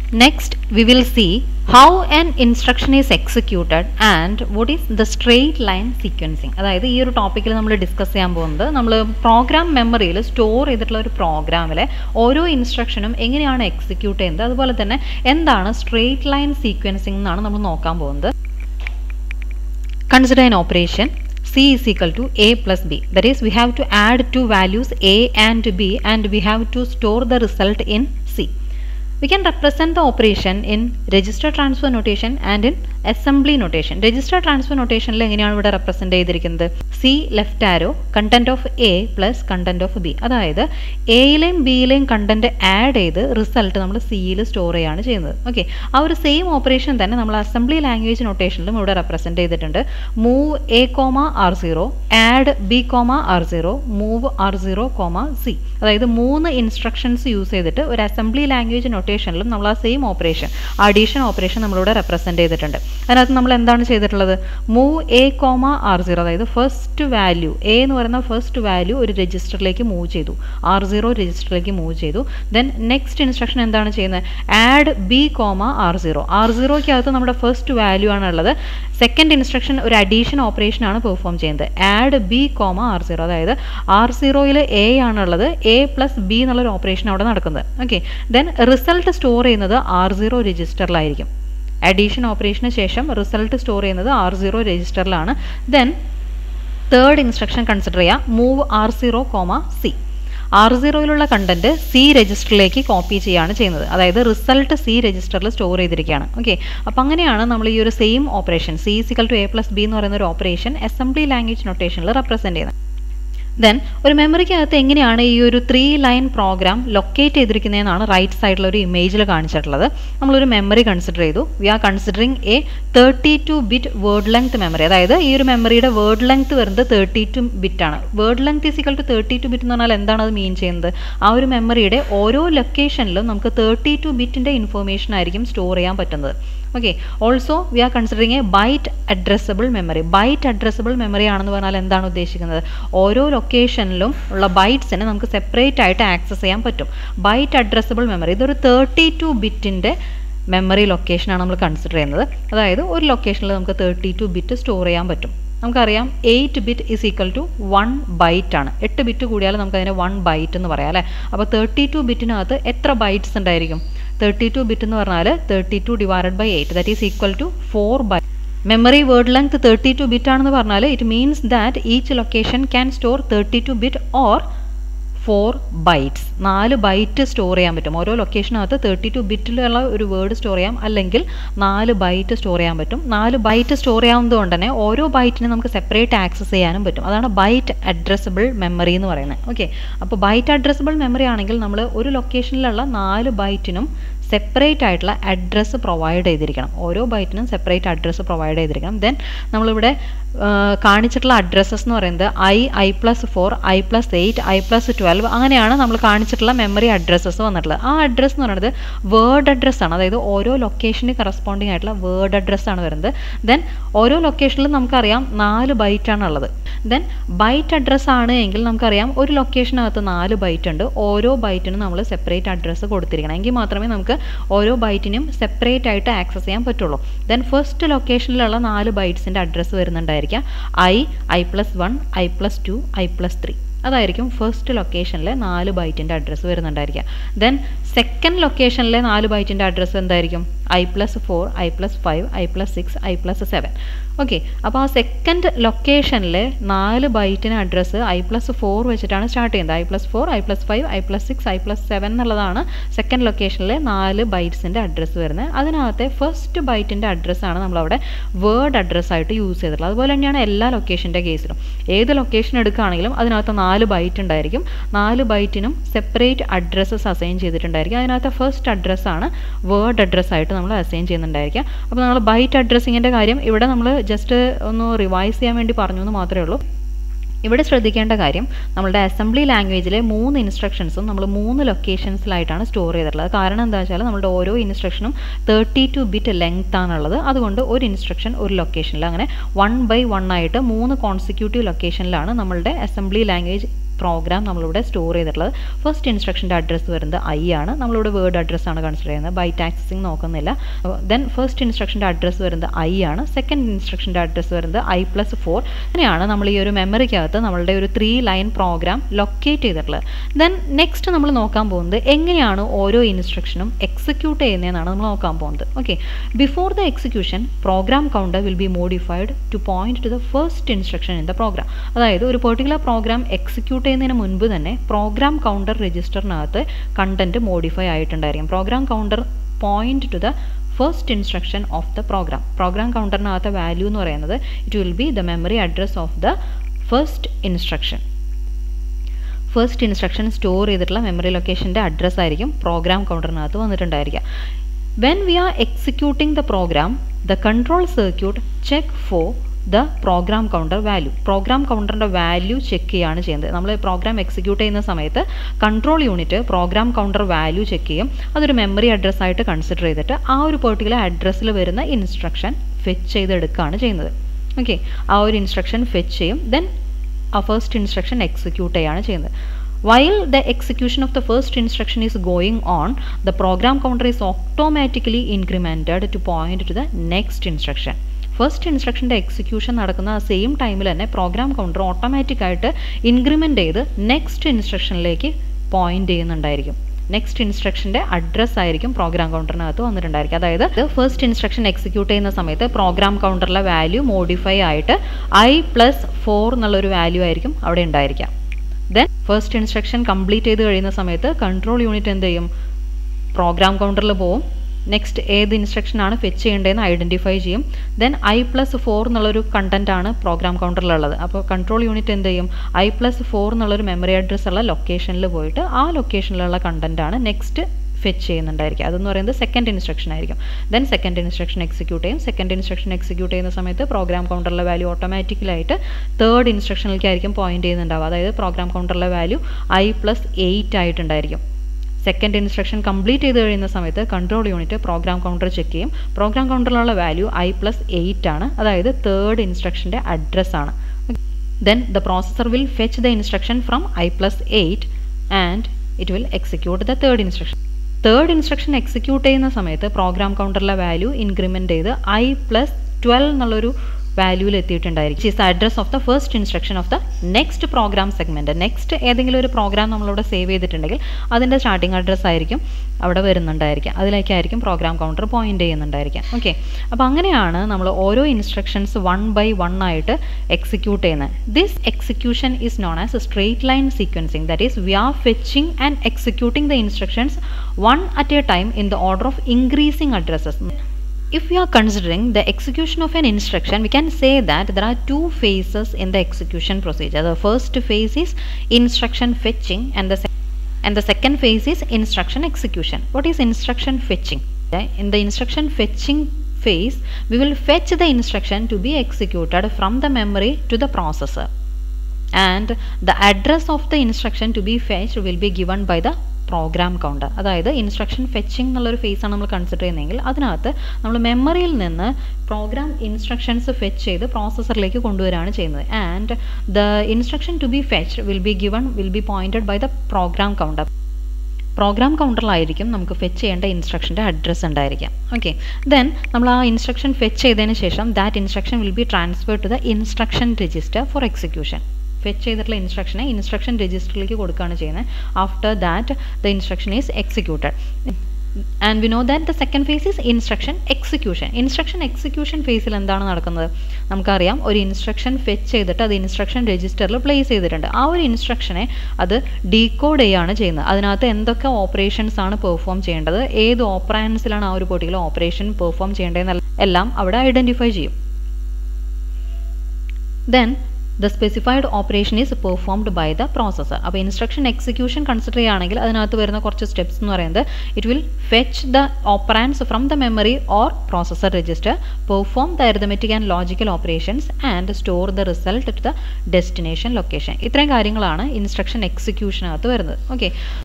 Next, we will see how an instruction is executed and what is the straight line sequencing. അതായത് ഈ ഒരു ടോപ്പിക്കിൽ നമ്മൾ discuss ചെയ്യാൻ പോകുന്നത് നമ്മൾ പ്രോഗ്രാം മെമ്മറിയിൽ സ്റ്റോർ ചെയ്തിട്ടുള്ള ഒരു പ്രോഗ്രാമിലെ ഓരോ ഇൻസ്ട്രക്ഷനും എങ്ങനെയാണ് എക്സിക്യൂട്ട് ചെയ്യുന്നത് അതുപോലെ തന്നെ എന്താണ് സ്ട്രെയിറ്റ് ലൈൻ സീക്വൻസിംഗ് എന്നാണ് നമ്മൾ നോക്കാൻ പോകുന്നത് consider an operation c is equal to a plus b that is we have to add two values a and b and we have to store the result in c we can represent the operation in register transfer notation and in assembly notation register transfer notationൽ എങ്ങനെയാണ് ഇവിടെ represent ചെയ്തിരിക്കുന്നത് C left arrow content of A plus content of B അതായത് എയിലെയും ബിയിലെയും content add ചെയ്ത് result നമ്മൾ സിയിൽ സ്റ്റോർ ചെയ്യുകയാണ് ചെയ്യുന്നത് ഓക്കെ ആ ഒരു സെയിം ഓപ്പറേഷൻ തന്നെ നമ്മൾ അസംബ്ലി ലാംഗ്വേജ് നൊട്ടേഷനിലും ഇവിടെ റെപ്രസെൻറ്റ് ചെയ്തിട്ടുണ്ട് move A comma R zero add B comma R zero move R zero comma C അതായത് മൂന്ന് ഇൻസ്ട്രക്ഷൻസ് യൂസ് ചെയ്തിട്ട് ഒരു അസംബ്ലി ലാംഗ്വേജ് നൊട്ടേഷനിലും നമ്മൾ ആ സെയിം ഓപ്പറേഷൻ അഡീഷൻ ഓപ്പറേഷൻ നമ്മളിവിടെ റെപ്രസെൻറ്റ് ചെയ്തിട്ടുണ്ട് അതിനകത്ത് നമ്മൾ എന്താണ് ചെയ്തിട്ടുള്ളത് move A comma R zero അതായത് ഫസ്റ്റ് വാല്യൂ എ എന്ന് പറയുന്ന ഫസ്റ്റ് വാല്യൂ ഒരു രജിസ്റ്ററിലേക്ക് മൂവ് ചെയ്തു ആർ സീറോ രജിസ്റ്ററിലേക്ക് മൂവ് ചെയ്തു ദെൻ നെക്സ്റ്റ് ഇൻസ്ട്രക്ഷൻ എന്താണ് ചെയ്യുന്നത് add B comma R zero R സീറോയ്ക്കകത്ത് നമ്മുടെ ഫസ്റ്റ് വാല്യൂ ആണുള്ളത് സെക്കൻഡ് ഇൻസ്ട്രക്ഷൻ ഒരു അഡീഷൻ ഓപ്പറേഷൻ ആണ് പെർഫോം ചെയ്യുന്നത് add B comma R zero അതായത് ആർ സീറോയിൽ എ ആണുള്ളത് എ പ്ലസ് ബി എന്നുള്ളൊരു ഓപ്പറേഷൻ അവിടെ നടക്കുന്നത് ഓക്കെ ദെൻ റിസൾട്ട് സ്റ്റോർ ചെയ്യുന്നത് ആർ സീറോ രജിസ്റ്ററിലായിരിക്കും അഡീഷൻ ഓപ്പറേഷന് ശേഷം റിസൾട്ട് സ്റ്റോർ ചെയ്യുന്നത് ആർ സീറോ രജിസ്റ്ററിലാണ് ദെൻ തേർഡ് ഇൻസ്ട്രക്ഷൻ കൺസിഡർ ചെയ്യുക move R zero comma C R സീറോയിലുള്ള കണ്ടന്റ് സി രജിസ്റ്ററിലേക്ക് കോപ്പി ചെയ്യുകയാണ് ചെയ്യുന്നത് അതായത് റിസൾട്ട് സി രജിസ്റ്ററിൽ സ്റ്റോർ ചെയ്തിരിക്കുകയാണ് ഓക്കെ അപ്പോൾ അങ്ങനെയാണ് നമ്മൾ ഈ ഒരു same operation C is equal to A plus B എന്ന് പറയുന്ന ഒരു ഓപ്പറേഷൻ അസംബ്ലി ലാംഗ്വേജ് നൊട്ടേഷനിൽ റെപ്രസെൻറ്റ് ചെയ്യുന്നത് ദെൻ ഒരു മെമ്മറിക്കകത്ത് എങ്ങനെയാണ് ഈ ഒരു ത്രീ ലൈൻ പ്രോഗ്രാം ലൊക്കേറ്റ് ചെയ്തിരിക്കുന്നതെന്നാണ് റൈറ്റ് സൈഡിലുള്ള ഒരു ഇമേജിൽ കാണിച്ചിട്ടുള്ളത് നമ്മളൊരു മെമ്മറി കൺസിഡർ ചെയ്തു we are considering a thirty two bit word length memory അതായത് ഈ ഒരു മെമ്മറിയുടെ വേർഡ് ലെങ്ത് വരുന്നത് തേർട്ടി ടു ബിറ്റ് ആണ് word length is equal to thirty two bit എന്ന് പറഞ്ഞാൽ എന്താണ് അത് മീൻ ചെയ്യുന്നത് ആ ഒരു മെമ്മറിയുടെ ഓരോ ലൊക്കേഷനിലും നമുക്ക് തേർട്ടി ടു ബിറ്റിൻ്റെ ഇൻഫോർമേഷൻ ആയിരിക്കും സ്റ്റോർ ചെയ്യാൻ പറ്റുന്നത് okay also we are considering a byte addressable memory byte addressable memory ആണെന്ന് പറഞ്ഞാൽ എന്താണ് ഉദ്ദേശിക്കുന്നത് ഓരോ ലൊക്കേഷനിലും ഉള്ള ബൈറ്റ്സിനെ നമുക്ക് സെപ്പറേറ്റ് ആയിട്ട് ആക്സസ് ചെയ്യാൻ പറ്റും ബൈറ്റ് അഡ്രസ്സബിൾ മെമ്മറി ഇതൊരു തേർട്ടി ടു ബിറ്റിൻ്റെ മെമ്മറി ലൊക്കേഷനാണ് നമ്മൾ കൺസിഡർ ചെയ്യുന്നത് അതായത് ഒരു ലൊക്കേഷനിൽ നമുക്ക് തേർട്ടി ടു ബിറ്റ് സ്റ്റോർ ചെയ്യാൻ പറ്റും നമുക്കറിയാം eight bit is equal to one byte ആണ് എട്ട് ബിറ്റ് കൂടിയാൽ നമുക്ക് അതിനെ വൺ ബൈറ്റ് എന്ന് പറയാം അല്ലേ അപ്പോൾ തേർട്ടി ടു ബിറ്റിനകത്ത് എത്ര ബൈറ്റ്സ് ഉണ്ടായിരിക്കും തേർട്ടി ടു ബിറ്റ് എന്ന് പറഞ്ഞാൽ thirty two divided by eight that is equal to four byte memory word length thirty two bit ആണെന്ന് പറഞ്ഞാൽ it means that each location can store thirty two bit or four bytes നാല് byte store ചെയ്യാൻ പറ്റും ഓരോ ലൊക്കേഷനകത്ത് thirty two ബിറ്റിലുള്ള ഒരു word store ചെയ്യാം അല്ലെങ്കിൽ നാല് ബൈറ്റ് സ്റ്റോർ ചെയ്യാൻ പറ്റും നാല് ബൈറ്റ് സ്റ്റോർ ചെയ്യാവുന്നത് കൊണ്ട് തന്നെ ഓരോ ബൈറ്റിനെ നമുക്ക് സെപ്പറേറ്റ് ആക്സസ് ചെയ്യാനും പറ്റും അതാണ് ബൈറ്റ് അഡ്രസ്സബിൾ മെമ്മറി എന്ന് പറയുന്നത് ഓക്കെ അപ്പോൾ ബൈറ്റ് അഡ്രസ്സബിൾ മെമ്മറി ആണെങ്കിൽ നമ്മൾ ഒരു ലൊക്കേഷനിലുള്ള നാല് ബൈറ്റിനും സെപ്പറേറ്റ് ആയിട്ടുള്ള അഡ്രസ്സ് പ്രൊവൈഡ് ചെയ്തിരിക്കണം ഓരോ ബൈറ്റിനും സെപ്പറേറ്റ് അഡ്രസ്സ് പ്രൊവൈഡ് ചെയ്തിരിക്കണം ദെൻ നമ്മളിവിടെ കാണിച്ചിട്ടുള്ള അഡ്രസ്സസ് എന്ന് പറയുന്നത് I I plus four I plus eight I plus twelve അങ്ങനെയാണ് നമ്മൾ കാണിച്ചിട്ടുള്ള മെമ്മറി അഡ്രസ്സസ് വന്നിട്ടുള്ളത് ആ അഡ്രസ്സ് എന്ന് പറയുന്നത് വേർഡ് അഡ്രസ്സ് ആണ് അതായത് ഓരോ ലൊക്കേഷന് കറസ്പോണ്ടിങ് ആയിട്ടുള്ള വേർഡ് അഡ്രസ്സ് ആണ് വരുന്നത് ദെൻ ഓരോ ലൊക്കേഷനിലും നമുക്കറിയാം നാല് ബൈറ്റ് ആണ് ഉള്ളത് ദെൻ ബൈറ്റ് അഡ്രസ്സ് ആണ് എങ്കിൽ നമുക്കറിയാം ഒരു ലൊക്കേഷനകത്ത് നാല് ബൈറ്റ് ഉണ്ട് ഓരോ ബൈറ്റിനും നമ്മൾ സെപ്പറേറ്റ് അഡ്രസ്സ് കൊടുത്തിരിക്കണം എങ്കിൽ മാത്രമേ നമുക്ക് ഓരോ ബൈറ്റിനും സെപ്പറേറ്റ് ആയിട്ട് ആക്സസ് ചെയ്യാൻ പറ്റുള്ളൂ ദെൻ ഫസ്റ്റ് ലൊക്കേഷനിലുള്ള നാല് ബൈറ്റ്സിൻ്റെ അഡ്രസ്സ് വരുന്നുണ്ടായിരിക്കാം I I plus one I plus two I plus three അതായിരിക്കും ഫസ്റ്റ് ലൊക്കേഷനിലെ നാല് ബൈറ്റിൻ്റെ അഡ്രസ്സ് വരുന്നുണ്ടായിരിക്കുക ദെൻ സെക്കൻഡ് ലൊക്കേഷനിലെ നാല് ബൈറ്റിൻ്റെ അഡ്രസ്സ് എന്തായിരിക്കും I plus four I plus five I plus six I plus seven okay അപ്പോൾ ആ സെക്കൻഡ് ലൊക്കേഷനിലെ നാല് ബൈറ്റിന് അഡ്രസ്സ് ഐ പ്ലസ് ഫോർ വെച്ചിട്ടാണ് സ്റ്റാർട്ട് ചെയ്യുന്നത് I plus four I plus five I plus six I plus seven എന്നുള്ളതാണ് second ലൊക്കേഷനിലെ നാല് ബൈറ്റ്സിൻ്റെ അഡ്രസ്സ് വരുന്നത് അതിനകത്തെ ഫസ്റ്റ് ബൈറ്റിൻ്റെ അഡ്രസ്സാണ് നമ്മളവിടെ വേർഡ് അഡ്രസ്സായിട്ട് യൂസ് ചെയ്തിട്ടുള്ളത് അതുപോലെ തന്നെയാണ് എല്ലാ ലൊക്കേഷൻ്റെ കേസിലും ഏത് ലൊക്കേഷൻ എടുക്കുകയാണെങ്കിലും അതിനകത്ത് നാല് ബൈറ്റ് ഉണ്ടായിരിക്കും നാല് ബൈറ്റിനും സെപ്പറേറ്റ് അഡ്രസ്സസ് അസൈൻ ചെയ്തിട്ടുണ്ടായിരിക്കും അതിനകത്ത് ഫസ്റ്റ് അഡ്രസ്സാണ് വേർഡ് അഡ്രസ്സായിട്ട് നമ്മൾ അസൈൻ ചെയ്യുന്നുണ്ടായിരിക്കുക അപ്പോൾ നമ്മൾ ബൈറ്റ് അഡ്രസ്സിങ്ങിൻ്റെ കാര്യം ഇവിടെ നമ്മൾ ജസ്റ്റ് ഒന്ന് റിവൈസ് ചെയ്യാൻ വേണ്ടി പറഞ്ഞു എന്ന് മാത്രമേ ഉള്ളൂ ഇവിടെ ശ്രദ്ധിക്കേണ്ട കാര്യം നമ്മളുടെ അസംബ്ലി ലാംഗ്വേജിലെ മൂന്ന് ഇൻസ്ട്രക്ഷൻസും നമ്മൾ മൂന്ന് ലൊക്കേഷൻസിലായിട്ടാണ് സ്റ്റോർ ചെയ്തിട്ടുള്ളത് കാരണം എന്താ വെച്ചാൽ നമ്മുടെ ഓരോ ഇൻസ്ട്രക്ഷനും തേർട്ടി ടു ബിറ്റ് ലെങ്ത് ആണുള്ളത് അതുകൊണ്ട് ഒരു ഇൻസ്ട്രക്ഷൻ ഒരു ലൊക്കേഷനിൽ അങ്ങനെ വൺ ബൈ വൺ ആയിട്ട് മൂന്ന് കോൺസിക്യൂട്ടീവ് ലൊക്കേഷനിലാണ് നമ്മളുടെ അസംബ്ലി ലാംഗ്വേജ് പ്രോഗ്രാം നമ്മളിവിടെ സ്റ്റോർ ചെയ്തിട്ടുള്ളത് ഫസ്റ്റ് ഇൻസ്ട്രക്ഷൻ്റെ അഡ്രസ്സ് വരുന്നത് ഐ ആണ് നമ്മളിവിടെ വേർഡ് അഡ്രസ്സാണ് കൺസിഡർ ചെയ്യുന്നത് ബൈറ്റ് ആക്സസിങ് നോക്കുന്നില്ല ദെൻ ഫസ്റ്റ് ഇൻസ്ട്രക്ഷൻ്റെ അഡ്രസ്സ് വരുന്നത് ഐ ആണ് സെക്കൻഡ് ഇൻസ്ട്രക്ഷൻ്റെ അഡ്രസ്സ് വരുന്നത് ഐ പ്ലസ് ഫോർ അങ്ങനെയാണ് നമ്മൾ ഈ ഒരു മെമ്മറിക്കകത്ത് നമ്മളുടെ ഒരു ത്രീ ലൈൻ പ്രോഗ്രാം ലൊക്കേറ്റ് ചെയ്തിട്ടുള്ളത് ദെൻ നെക്സ്റ്റ് നമ്മൾ നോക്കാൻ പോകുന്നത് എങ്ങനെയാണ് ഓരോ ഇൻസ്ട്രക്ഷനും എക്സിക്യൂട്ട് ചെയ്യുന്നതെന്നാണ് നമ്മൾ നോക്കാൻ പോകുന്നത് okay before the execution program counter will be modified to point to the first instruction in the program അതായത് ഒരു പെർട്ടിക്കുലർ പ്രോഗ്രാം എക്സിക്യൂട്ട് ചെയ്യുന്നതിന് മുൻപ് തന്നെ പ്രോഗ്രാം കൗണ്ടർ രജിസ്റ്ററിനകത്ത് കണ്ടന്റ് മോഡിഫൈ ആയിട്ടുണ്ടായിരിക്കും program counter point to the first instruction of the program program കൗണ്ടറിനകത്തെ value എന്ന് പറയുന്നത് it will be the memory address of the first instruction first instruction store ചെയ്തിട്ടുള്ള memory ലൊക്കേഷൻ്റെ അഡ്രസ്സ് ആയിരിക്കും program കൗണ്ടറിനകത്ത് വന്നിട്ടുണ്ടായിരിക്കുക when we are executing the program the control circuit check for the program counter value program കൗണ്ടറിൻ്റെ value check ചെയ്യുകയാണ് ചെയ്യുന്നത് നമ്മൾ program execute ചെയ്യുന്ന സമയത്ത് control unit program counter value check ചെയ്യും അതൊരു മെമ്മറി അഡ്രസ്സ് ആയിട്ട് കൺസിഡർ ചെയ്തിട്ട് ആ ഒരു പെർട്ടിക്കുലർ അഡ്രസ്സിൽ വരുന്ന ഇൻസ്ട്രക്ഷൻ ഫെച്ച് ചെയ്തെടുക്കുകയാണ് ചെയ്യുന്നത് ഓക്കെ ആ ഒരു ഇൻസ്ട്രക്ഷൻ ഫെച്ച് ചെയ്യും ദെൻ ആ ഫസ്റ്റ് ഇൻസ്ട്രക്ഷൻ എക്സിക്യൂട്ട് ചെയ്യുകയാണ് ചെയ്യുന്നത് while the execution of the first instruction is going on the program counter is automatically incremented to point to the next instruction first ഇൻസ്ട്രക്ഷൻ്റെ execution നടക്കുന്ന ആ same ടൈമിൽ തന്നെ program counter automatic ആയിട്ട് increment ചെയ്ത് next ഇൻസ്ട്രക്ഷനിലേക്ക് പോയിന്റ് ചെയ്യുന്നുണ്ടായിരിക്കും next ഇൻസ്ട്രക്ഷൻ്റെ അഡ്രസ്സ് ആയിരിക്കും പ്രോഗ്രാം കൗണ്ടറിനകത്ത് വന്നിട്ടുണ്ടായിരിക്കും അതായത് ഫസ്റ്റ് ഇൻസ്ട്രക്ഷൻ എക്സിക്യൂട്ട് ചെയ്യുന്ന സമയത്ത് പ്രോഗ്രാം കൗണ്ടറിലെ വാല്യൂ മോഡിഫൈ ആയിട്ട് ഐ പ്ലസ് ഫോർ എന്നുള്ളൊരു വാല്യൂ ആയിരിക്കും അവിടെ ഉണ്ടായിരിക്കാം ദെൻ ഫസ്റ്റ് ഇൻസ്ട്രക്ഷൻ കംപ്ലീറ്റ് ചെയ്ത് കഴിയുന്ന സമയത്ത് കൺട്രോൾ യൂണിറ്റ് എന്ത് ചെയ്യും പ്രോഗ്രാം കൗണ്ടറിൽ പോവും നെക്സ്റ്റ് ഏത് ഇൻസ്ട്രക്ഷൻ ആണ് ഫെച്ച് ചെയ്യേണ്ടതെന്ന് ഐഡൻറ്റിഫൈ ചെയ്യും ദെൻ ഐ പ്ലസ് ഫോർ എന്നുള്ളൊരു കണ്ടന്റ് ആണ് പ്രോഗ്രാം കൗണ്ടറിലുള്ളത് അപ്പോൾ കൺട്രോൾ യൂണിറ്റ് എന്ത് ചെയ്യും ഐ പ്ലസ് ഫോർ എന്നുള്ളൊരു മെമ്മറി അഡ്രസ്സ് ഉള്ള ലൊക്കേഷനിൽ പോയിട്ട് ആ ലൊക്കേഷനിലുള്ള കണ്ടന്റ് ആണ് നെക്സ്റ്റ് ഫെച്ച് ചെയ്യുന്നുണ്ടായിരിക്കും അതെന്ന് പറയുന്നത് സെക്കൻഡ് ഇൻസ്ട്രക്ഷൻ ആയിരിക്കും ദെൻ സെക്കൻഡ് ഇൻസ്ട്രക്ഷൻ എക്സിക്യൂട്ട് ചെയ്യും സെക്കൻഡ് ഇൻസ്ട്രക്ഷൻ എക്സിക്യൂട്ട് ചെയ്യുന്ന സമയത്ത് പ്രോഗ്രാം കൗണ്ടറിലെ വാല്യൂ ഓട്ടോമാറ്റിക്കലായിട്ട് തേർഡ് ഇൻസ്ട്രക്ഷനിലേക്കായിരിക്കും പോയിന്റ് ചെയ്യുന്നുണ്ടാവുക അതായത് പ്രോഗ്രാം കൗണ്ടറിലെ വാല്യൂ ഐ പ്ലസ് എയ്റ്റ് ആയിട്ടുണ്ടായിരിക്കും സെക്കൻഡ് ഇൻസ്ട്രക്ഷൻ കംപ്ലീറ്റ് ചെയ്ത് കഴിയുന്ന സമയത്ത് control unit program counter check ചെയ്യും പ്രോഗ്രാം കൗണ്ടറിലുള്ള വാല്യൂ ഐ പ്ലസ് എയ്റ്റ് ആണ് അതായത് തേർഡ് ഇൻസ്ട്രക്ഷൻ്റെ അഡ്രസ് ആണ് then the processor will fetch the instruction from I plus eight and it will execute the third instruction third instruction execute ചെയ്യുന്ന സമയത്ത് program കൗണ്ടറിലെ value increment ചെയ്ത് I plus twelve എന്നുള്ളൊരു വാല്യൂവിൽ എത്തിയിട്ടുണ്ടായിരിക്കും is address of the first instruction of the next program segment next ഏതെങ്കിലും ഒരു programme നമ്മളിവിടെ സേവ് ചെയ്തിട്ടുണ്ടെങ്കിൽ അതിൻ്റെ സ്റ്റാർട്ടിംഗ് അഡ്രസ്സ് ആയിരിക്കും അവിടെ വരുന്നുണ്ടായിരിക്കാം അതിലേക്കായിരിക്കും പ്രോഗ്രാം കൗണ്ടർ പോയിന്റ് ചെയ്യുന്നുണ്ടായിരിക്കാം ഓക്കെ അപ്പോൾ അങ്ങനെയാണ് നമ്മൾ ഓരോ ഇൻസ്ട്രക്ഷൻസ് വൺ ബൈ വൺ ആയിട്ട് എക്സിക്യൂട്ട് ചെയ്യുന്നത് this execution is known as straight line sequencing that is we are fetching and executing the instructions one at a time in the order of increasing addresses if we are considering the execution of an instruction we can say that there are two phases in the execution procedure the first phase is instruction fetching and the and the second phase is instruction execution what is instruction fetching in the instruction fetching phase we will fetch the instruction to be executed from the memory to the processor and the address of the instruction to be fetched will be given by the program counter അതായത് instruction fetching എന്നുള്ളൊരു ഫേസാണ് നമ്മൾ consider ചെയ്യുന്നതെങ്കിൽ അതിനകത്ത് നമ്മൾ മെമ്മറിയിൽ നിന്ന് programme instructions fetch ചെയ്ത് പ്രോസസ്സറിലേക്ക് കൊണ്ടുവരികയാണ് ചെയ്യുന്നത് and the instruction to be fetch will be given will be pointed by the program counter program കൗണ്ടറിലായിരിക്കും നമുക്ക് ഫെച്ച് ചെയ്യേണ്ട ഇൻസ്ട്രക്ഷൻ്റെ അഡ്രസ്സ് ഉണ്ടായിരിക്കാം ഓക്കെ ദെൻ നമ്മൾ ആ ഇൻസ്ട്രക്ഷൻ ഫെച്ച് ചെയ്തതിന് ശേഷം that instruction will be transfer to the instruction register for execution fetch ചെയ്തിട്ടുള്ള ഇൻസ്ട്രക്ഷനെ ഇൻസ്ട്രക്ഷൻ രജിസ്റ്ററിലേക്ക് കൊടുക്കുകയാണ് ചെയ്യുന്നത് after that the instruction is executed and we know that the second phase is instruction execution instruction execution ഫേസിൽ എന്താണ് നടക്കുന്നത് നമുക്കറിയാം ഒരു ഇൻസ്ട്രക്ഷൻ ഫെച്ച് ചെയ്തിട്ട് അത് ഇൻസ്ട്രക്ഷൻ രജിസ്റ്ററിൽ പ്ലേസ് ചെയ്തിട്ടുണ്ട് ആ ഒരു ഇൻസ്ട്രക്ഷനെ അത് ഡീകോഡ് ചെയ്യുകയാണ് ചെയ്യുന്നത് അതിനകത്ത് എന്തൊക്കെ ഓപ്പറേഷൻസ് ആണ് പെർഫോം ചെയ്യേണ്ടത് ഏത് ഓപ്പറാൻസിലാണ് ആ ഒരു പൊട്ടിക്കുലർ ഓപ്പറേഷൻ പെർഫോം ചെയ്യേണ്ടതെന്ന് എല്ലാം അവിടെ ഐഡൻറ്റിഫൈ ചെയ്യും then the specified operation is performed by the processor അപ്പോൾ ഇൻസ്ട്രക്ഷൻ എക്സിക്യൂഷൻ കൺസിഡർ ചെയ്യുകയാണെങ്കിൽ അതിനകത്ത് വരുന്ന കുറച്ച് സ്റ്റെപ്സ് എന്ന് പറയുന്നത് it will fetch the operands from the memory or processor register perform the arithmetic and logical operations and store the result to the destination location ഇത്രയും കാര്യങ്ങളാണ് instruction എക്സിക്യൂഷനകത്ത് വരുന്നത് ഓക്കെ